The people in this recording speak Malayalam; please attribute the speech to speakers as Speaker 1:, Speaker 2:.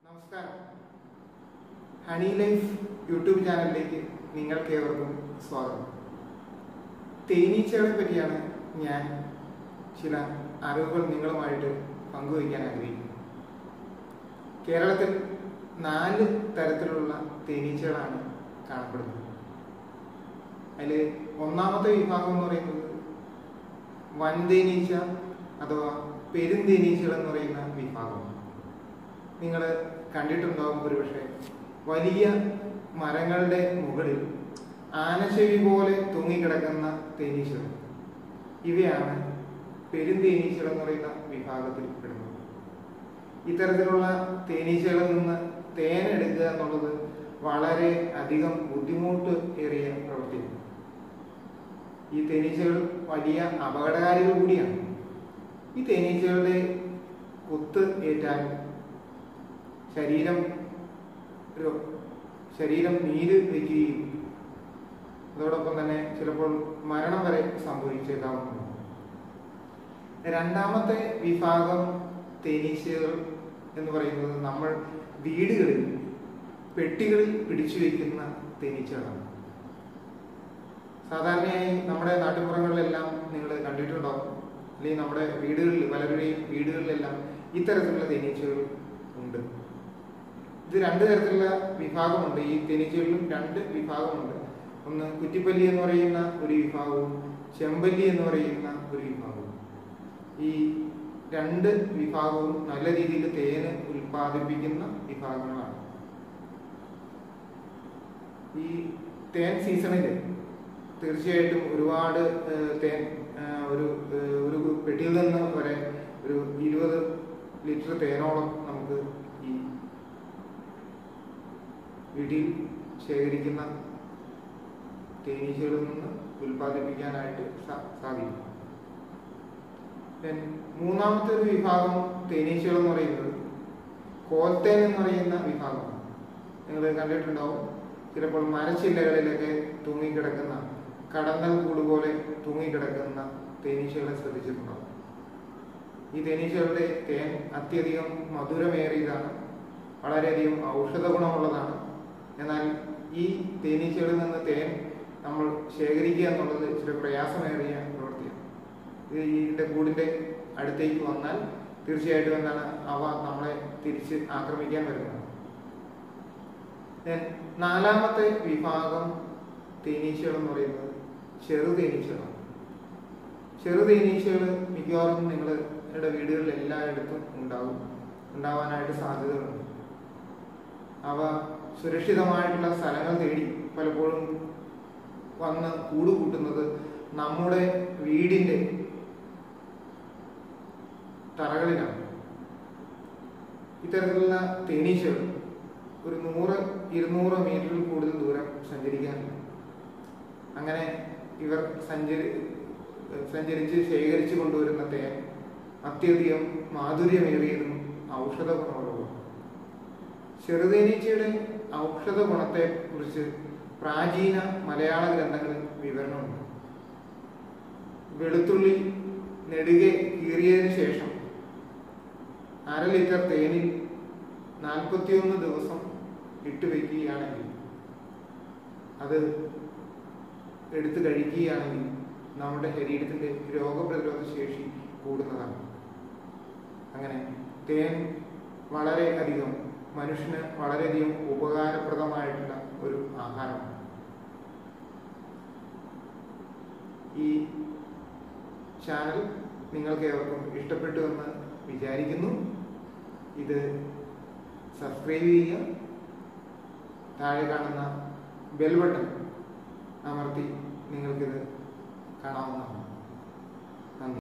Speaker 1: നമസ്കാരം ഹണി ലൈഫ് യൂട്യൂബ് ചാനലിലേക്ക് നിങ്ങൾക്കേവർക്കും സ്വാഗതം തേനീച്ചകളെ പറ്റിയാണ് ഞാൻ ചില അറിവുകൾ നിങ്ങളുമായിട്ട് പങ്കുവയ്ക്കാൻ ആഗ്രഹിക്കുന്നു കേരളത്തിൽ നാല് തരത്തിലുള്ള തേനീച്ചകളാണ് കാണപ്പെടുന്നത് അതിൽ ഒന്നാമത്തെ വിഭാഗം എന്ന് പറയുന്നത് വൻതേനീച്ച അഥവാ പെരുന്തേനീച്ചകൾ എന്ന് പറയുന്ന വിഭാഗം നിങ്ങൾ കണ്ടിട്ടുണ്ടാവും ഒരുപക്ഷെ വലിയ മരങ്ങളുടെ മുകളിൽ ആനച്ചെവി പോലെ തൂങ്ങിക്കിടക്കുന്ന തേനീച്ചകൾ ഇവയാണ് പെരുന്തേനീച്ചകൾ എന്ന് പറയുന്ന വിഭാഗത്തിൽ പെടുന്നത് ഇത്തരത്തിലുള്ള തേനീച്ചകളിൽ നിന്ന് തേൻ എടുക്കുക എന്നുള്ളത് വളരെ അധികം ബുദ്ധിമുട്ട് ഏറിയ പ്രവൃത്തിയാണ് ഈ തേനീച്ചകൾ വലിയ അപകടകാരികൾ കൂടിയാണ് ഈ തേനീച്ചകളുടെ കുത്ത് ഏറ്റാലും ശരീരം രോ- ശരീരം നീര് വയ്ക്കുകയും അതോടൊപ്പം തന്നെ ചിലപ്പോൾ മരണം വരെ സംഭവിച്ചേക്കാവുന്നതാണ് രണ്ടാമത്തെ വിഭാഗം തേനീച്ചകൾ എന്ന് പറയുന്നത് നമ്മൾ വീടുകളിൽ പെട്ടികളിൽ പിടിച്ചു വയ്ക്കുന്ന തേനീച്ചകളാണ് സാധാരണയായി നമ്മുടെ നാട്ടുപുറങ്ങളിലെല്ലാം നിങ്ങൾ കണ്ടിട്ടുണ്ടാവും അല്ലെങ്കിൽ നമ്മുടെ വീടുകളിൽ പലരുടെയും വീടുകളിലെല്ലാം ഇത്തരത്തിലുള്ള തേനീച്ചകൾ ഉണ്ട് ഇത് രണ്ട് തരത്തിലുള്ള വിഭാഗമുണ്ട് ഈ തേനീച്ചകളിലും രണ്ട് വിഭാഗമുണ്ട് ഒന്ന് കുറ്റിപ്പല്ലി എന്ന് പറയുന്ന ഒരു വിഭാഗവും ചെമ്പല്ലി എന്ന് പറയുന്ന ഒരു വിഭാഗവും ഈ രണ്ട് വിഭാഗവും നല്ല രീതിയിൽ തേന് ഉൽപ്പാദിപ്പിക്കുന്ന വിഭാഗങ്ങളാണ് ഈ തേൻ സീസണിൽ തീർച്ചയായിട്ടും ഒരുപാട് ഏഹ്, തേൻ ഏഹ്, ഒരു ഏഹ്, ഒരു പെട്ടിയിൽ നിന്ന് വരെ ഒരു ഇരുപത് ലിറ്റർ തേനോളം നമുക്ക് ഈ വീട്ടിൽ ശേഖരിക്കുന്ന തേനീച്ചകളിൽ നിന്ന് ഉൽപ്പാദിപ്പിക്കാനായിട്ട് സാ- സാധിക്കും Then മൂന്നാമത്തെ ഒരു വിഭാഗം തേനീച്ചകൾ എന്ന് പറയുന്നത് കോൽത്തേൻ എന്ന് പറയുന്ന വിഭാഗമാണ് നിങ്ങൾ കണ്ടിട്ടുണ്ടാവും ചിലപ്പോൾ മരച്ചില്ലകളിലൊക്കെ തൂങ്ങിക്കിടക്കുന്ന കടന്നൽ കൂട് പോലെ തൂങ്ങിക്കിടക്കുന്ന തേനീച്ചകളെ ശ്രദ്ധിച്ചിട്ടുണ്ടാവും ഈ തേനീച്ചകളുടെ തേൻ അത്യധികം മധുരമേറിയതാണ് വളരെയധികം ഔഷധ ഗുണമുള്ളതാണ് എന്നാൽ ഈ തേനീച്ചകളിൽ നിന്ന് തേൻ നമ്മൾ ശേഖരിക്കുക എന്നുള്ളത് ഇച്ചിരി പ്രയാസമേറിയ പ്രവൃത്തിയാണ് ഇത് ഇതിന്റെ കൂടിന്റെ അടുത്തേക്ക് വന്നാൽ തീർച്ചയായിട്ടും എന്താണ് അവ നമ്മളെ തിരിച്ച് ആക്രമിക്കാൻ വരുന്നതാണ് Then നാലാമത്തെ വിഭാഗം തേനീച്ചകൾ എന്ന് പറയുന്നത് ചെറു തേനീച്ചകളാണ് ചെറു തേനീച്ചകൾ മിക്കവാറും നിങ്ങളുടെ വീടുകളിൽ എല്ലായിടത്തും ഉണ്ടാവും ഉണ്ടാവാനായിട്ട് സാധ്യതകളുണ്ട് അവ സുരക്ഷിതമായിട്ടുള്ള സ്ഥലങ്ങൾ തേടി പലപ്പോഴും വന്ന് കൂട് കൂട്ടുന്നത് നമ്മുടെ വീടിന്റെ തറകളിലാണ് ഇത്തരത്തിലുള്ള തേനീച്ചകൾ ഒരു നൂറ് ഇരുന്നൂറ് മീറ്ററിൽ കൂടുതൽ ദൂരം സഞ്ചരിക്കാനില്ല അങ്ങനെ ഇവർ സഞ്ചരി സഞ്ചരിച്ച് ശേഖരിച്ചു കൊണ്ടുവരുന്ന തേൻ അത്യധികം മാധുര്യമേറിയതും ഔഷധ ഗുണമുള്ളതും ചെറുതേനീച്ചയുടെ ഔഷധ ഗുണത്തെ കുറിച്ച് പ്രാചീന മലയാള ഗ്രന്ഥങ്ങളിൽ വിവരണമുണ്ട് വെളുത്തുള്ളി നെടുകെ കീറിയതിനു ശേഷം അര ലിറ്റർ തേനിൽ നാൽപ്പത്തിയൊന്ന് ദിവസം ഇട്ട് വയ്ക്കുകയാണെങ്കിൽ അത് എടുത്ത് കഴിക്കുകയാണെങ്കിൽ നമ്മുടെ ശരീരത്തിന്റെ രോഗപ്രതിരോധ ശേഷി കൂടുന്നതാണ് അങ്ങനെ തേൻ വളരെ അധികം മനുഷ്യന് വളരെയധികം ഉപകാരപ്രദമായിട്ടുള്ള ഒരു ആഹാരമാണ് ഈ ചാനൽ നിങ്ങൾക്ക് ഏവർക്കും ഇഷ്ടപ്പെട്ടു എന്ന് വിചാരിക്കുന്നു ഇത് സബ്സ്ക്രൈബ് ചെയ്യുക താഴെ കാണുന്ന ബെൽ ബട്ടൺ അമർത്തി നിങ്ങൾക്കിത് കാണാവുന്നതാണ്